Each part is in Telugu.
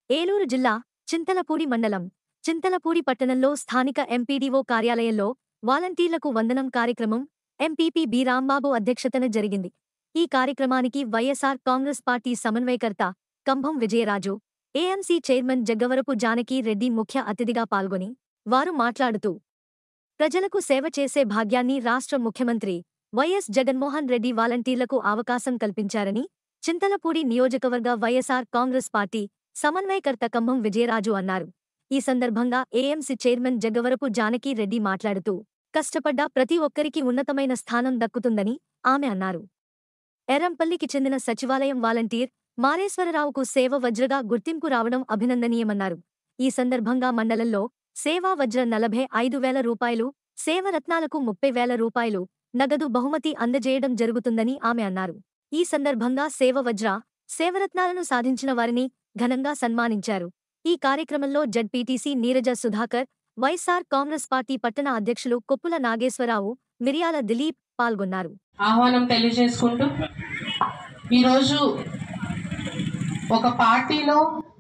ఏలూరు జిల్లా చింతలపూడి మండలం చింతలపూడి పట్టణంలో స్థానిక ఎంపీడీఓ కార్యాలయంలో వాలంటీర్లకు వందనం కార్యక్రమం ఎంపీపీ బి రాంబాబు అధ్యక్షతన జరిగింది ఈ కార్యక్రమానికి వైఎస్ఆర్ కాంగ్రెస్ పార్టీ సమన్వయకర్త కంభం విజయరాజు ఏఎంసీ చైర్మన్ జగ్గవరపు జానకి రెడ్డి ముఖ్య అతిథిగా పాల్గొని వారు మాట్లాడుతూ ప్రజలకు సేవ చేసే భాగ్యాన్ని రాష్ట్ర ముఖ్యమంత్రి వైఎస్ జగన్మోహన్ రెడ్డి వాలంటీర్లకు అవకాశం కల్పించారని చింతలపూడి నియోజకవర్గ వైఎస్ఆర్ కాంగ్రెస్ పార్టీ సమన్వయకర్త కంభం విజయరాజు అన్నారు ఈ సందర్భంగా ఏఎంసీ చైర్మన్ జగ్గవరపు జానకి రెడ్డి మాట్లాడుతూ కష్టపడ్డ ప్రతి ఒక్కరికి ఉన్నతమైన స్థానం దక్కుతుందని ఆమె అన్నారు ఎర్రంపల్లికి చెందిన సచివాలయం వాలంటీర్ మారేశ్వరరావుకు సేవ వజ్రగా గుర్తింపు రావడం అభినందనీయమన్నారు ఈ సందర్భంగా మండలంలో సేవా వజ్ర నలభై ఐదు వేల రూపాయలు సేవరత్నాలకు ముప్పై వేల రూపాయలు నగదు బహుమతి అందజేయడం జరుగుతుందని ఆమె అన్నారు ఈ సందర్భంగా సేవ వజ్ర సేవరత్నాలను సాధించిన వారిని ఘనంగా సన్మానించారు ఈ కార్యక్రమంలో జడ్పీటీసీ నీరజ సుధాకర్ వైఎస్ఆర్ కాంగ్రెస్ పార్టీ పట్టణ అధ్యక్షులు కొప్పుల నాగేశ్వరరావు మిరియాల దిలీప్ పాల్గొన్నారు ఆహ్వానం తెలియజేసుకుంటూ ఈరోజు ఒక పార్టీలో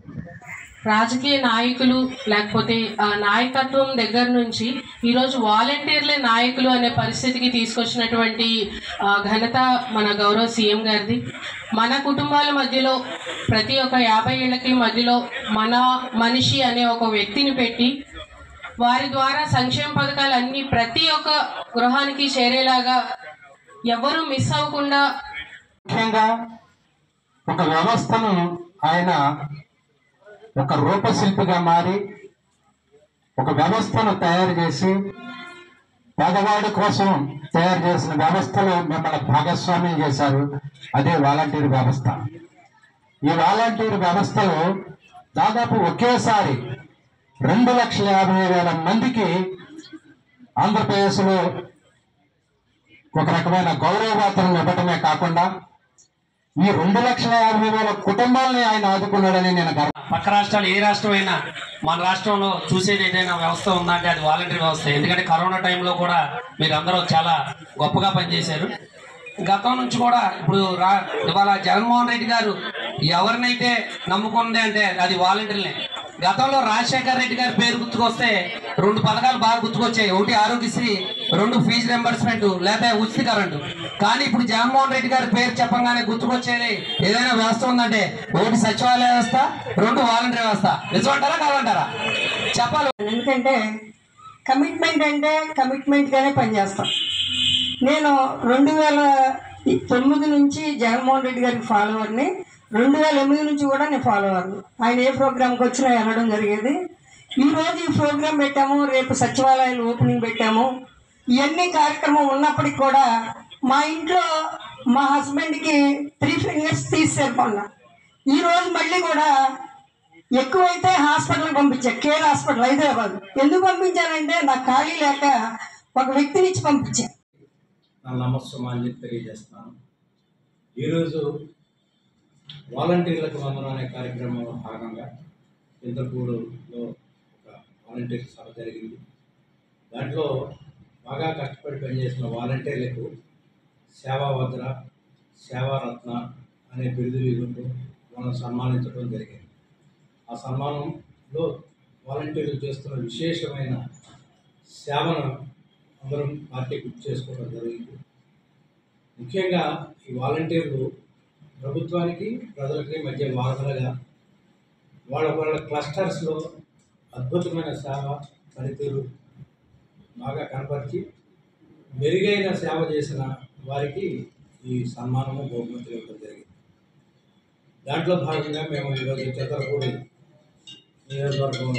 రాజకీయ నాయకులు లేకపోతే ఆ నాయకత్వం దగ్గర నుంచి ఈరోజు వాలంటీర్లే నాయకులు అనే పరిస్థితికి తీసుకొచ్చినటువంటి ఆ, ఘనత మన గౌరవ సీఎం గారిది మన కుటుంబాల మధ్యలో ప్రతి ఒక్క యాభై ఏళ్ళకి మధ్యలో మన మనిషి అనే ఒక వ్యక్తిని పెట్టి వారి ద్వారా సంక్షేమ పథకాలు అన్ని ప్రతి ఒక్క గృహానికి చేరేలాగా ఎవరు మిస్ అవ్వకుండా ముఖ్యంగా ఒక వ్యవస్థను ఆయన ఒక రూపశిల్పిగా మారి ఒక వ్యవస్థను తయారు చేసి పేదవాడి కోసం తయారు చేసిన వ్యవస్థలో మిమ్మల్ని భాగస్వామ్యం చేశారు అదే వాలంటీర్ వ్యవస్థ ఈ వాలంటీర్ వ్యవస్థలో దాదాపు ఒకేసారి రెండు లక్షల యాభై వేల మందికి ఆంధ్రప్రదేశ్లో ఒక రకమైన గౌరవవేతనం ఇవ్వటమే కాకుండా ఈ రెండు లక్షల యాభై వేల కుటుంబాలని ఆయన ఆదుకున్నాడని నేను గర్వ పక్క రాష్ట్రాలు ఏ రాష్ట్రం అయినా మన రాష్ట్రంలో చూసేది ఏదైనా వ్యవస్థ ఉందంటే అది వాలంటరీ వ్యవస్థ ఎందుకంటే కరోనా టైంలో కూడా మీరు అందరూ చాలా గొప్పగా పనిచేశారు గతం నుంచి కూడా ఇప్పుడు రా ఇవాళ జగన్మోహన్ రెడ్డి గారు ఎవరినైతే నమ్ముకుంది అంటే అది వాలంటీర్లే గతంలో రాజశేఖర రెడ్డి గారి పేరు గుర్తుకొస్తే రెండు పథకాలు బాగా గుర్తుకొచ్చాయి ఒకటి ఆరోగ్యశ్రీ రెండు ఫీజు రెంబర్స్మెంట్ లేదా ఉచిత కరెంటు కానీ ఇప్పుడు జగన్మోహన్ రెడ్డి గారి పేరు చెప్పంగానే గుర్తుకొచ్చేది ఏదైనా వ్యవస్థ ఉందంటే ఒకటి సచివాలయ వ్యవస్థ రెండు వాలంటీర్ వ్యవస్థ నిజమంటారా కాదంటారా చెప్పాలి ఎందుకంటే కమిట్మెంట్ అంటే కమిట్మెంట్గానే పనిచేస్తాం నేను రెండు వేల తొమ్మిది నుంచి జగన్మోహన్ రెడ్డి గారికి ఫాలోవర్ని రెండు వేల ఎనిమిది నుంచి కూడా నేను ఫాలోవర్ ఆయన ఏ ప్రోగ్రామ్కి వచ్చినా వెళ్ళడం జరిగేది ఈరోజు ఈ ప్రోగ్రామ్ పెట్టాము రేపు సచివాలయాలు ఓపెనింగ్ పెట్టాము ఇవన్నీ కార్యక్రమం ఉన్నప్పటికి కూడా మా ఇంట్లో మా హస్బెండ్కి త్రీ ఫింగర్స్ తీసేసారు మొన్న ఈ రోజు మళ్ళీ కూడా ఎక్కువైతే హాస్పిటల్కి పంపించా కేర్ హాస్పిటల్ హైదరాబాద్ ఎందుకు పంపించానంటే నాకు ఖాళీ లేక ఒక వ్యక్తిని ఇచ్చి పంపించా నా నమస్సుమాన్ని తెలియజేస్తాను ఈరోజు వాలంటీర్లకు వందనం అనే కార్యక్రమంలో భాగంగా ఇంద్రపూడులో ఒక వాలంటీర్ సభ జరిగింది దాంట్లో బాగా కష్టపడి పనిచేసిన వాలంటీర్లకు సేవాభద్ర సేవారత్న అనే బిరుదులు ఇవ్వడం మనం సన్మానించడం జరిగింది ఆ సన్మానంలో వాలంటీర్లు చేస్తున్న విశేషమైన సేవను అందరం పార్టీ గుర్తు చేసుకోవడం జరిగింది ముఖ్యంగా ఈ వాలంటీర్లు ప్రభుత్వానికి ప్రజలకి మధ్య వారధులుగా వాళ్ళ వాళ్ళ క్లస్టర్స్లో అద్భుతమైన సేవ పనితీరు బాగా కనపరిచి మెరుగైన సేవ చేసిన వారికి ఈ సన్మానము బహుమతులు ఇవ్వడం జరిగింది దాంట్లో భాగంగా మేము ఈరోజు చిత్రకూడి నియోజకవర్గంలో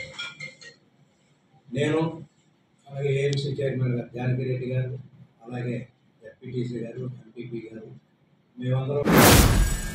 నేను అలాగే ఏఎంసీ చైర్మన్ గారు జానకి రెడ్డి గారు అలాగే ఎస్పీటీసీ గారు ఎంపీపీ గారు మేమందరం